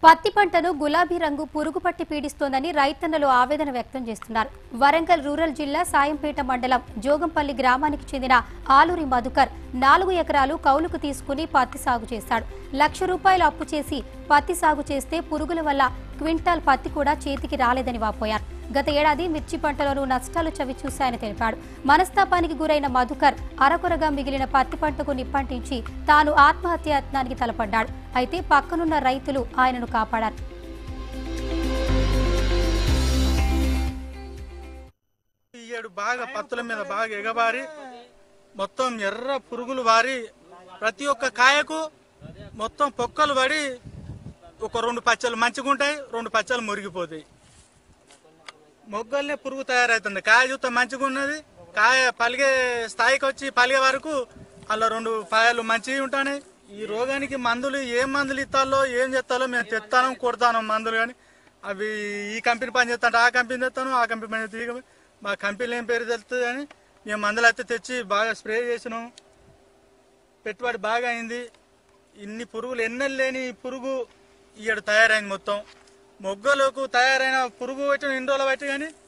పత్తి పంటను గులాబీ రంగు పురుగు పట్టి పీడిస్తోందని రైతన్నలు ఆవేదన వ్యక్తం చేస్తున్నారు వరంగల్ రూరల్ జిల్లా సాయంపేట మండలం జోగంపల్లి గ్రామానికి చెందిన ఆలూరి మధుకర్ నాలుగు ఎకరాలు కౌలుకు తీసుకుని పత్తి సాగు చేశాడు లక్ష రూపాయలు అప్పు చేసి పత్తి సాగు చేస్తే పురుగుల వల్ల క్వింటాల్ పత్తి కూడా చేతికి రాలేదని వాపోయారు గత ఏడాది మిర్చి పంటలోనూ నష్టాలు చవి చూశాయని తెలిపాడు మనస్తాపానికి గురైన మధుకర్ అరకొరగా మిగిలిన పత్తి పంటకు నిప్పంటించి తాను ఆత్మహత్యాయత్నానికి తలపడ్డాడు అయితే పక్కనున్న రైతులు ఆయనను కాపాడారు ఈ ఏడు బాగా పత్తుల మీద బాగా ఎగబారి మొత్తం ఎర్ర పురుగులు వారి ప్రతి ఒక్క కాయకు మొత్తం పొక్కలు పడి ఒక రెండు పచ్చలు మంచిగా ఉంటాయి రెండు పచ్చలు మురిగిపోతాయి మొగ్గల్నే పురుగు తయారవుతుంది కాయ చూస్తే మంచిగా ఉన్నది కాయ పలిగే స్థాయికి వచ్చి పలిగే వరకు అలా రెండు పాయలు మంచిగా ఉంటాయి ఈ రోగానికి మందులు ఏం మందులు ఇస్తాలో ఏం చేస్తాలో మేము తెస్తాను కొడతాను మందులు కానీ అవి ఈ కంపెనీ పని చేస్తాను ఆ కంపెనీ తెస్తాను ఆ కంపెనీ పని చేస్తాను ఈ కంపెనీ- మా కంపెనీలో ఏం పేరు తెలుస్తుంది కానీ మేము మందులు అయితే తెచ్చి బాగా స్ప్రే చేసినాం పెట్టుబడి బాగా అయింది ఇన్ని పురుగులు ఎన్నెలు లేని ఈ పురుగు ఈడ తయారైంది మొత్తం మొగ్గలకు తయారైన పురుగు పెట్టిన ఇన్ని రోజులు బట్టి కానీ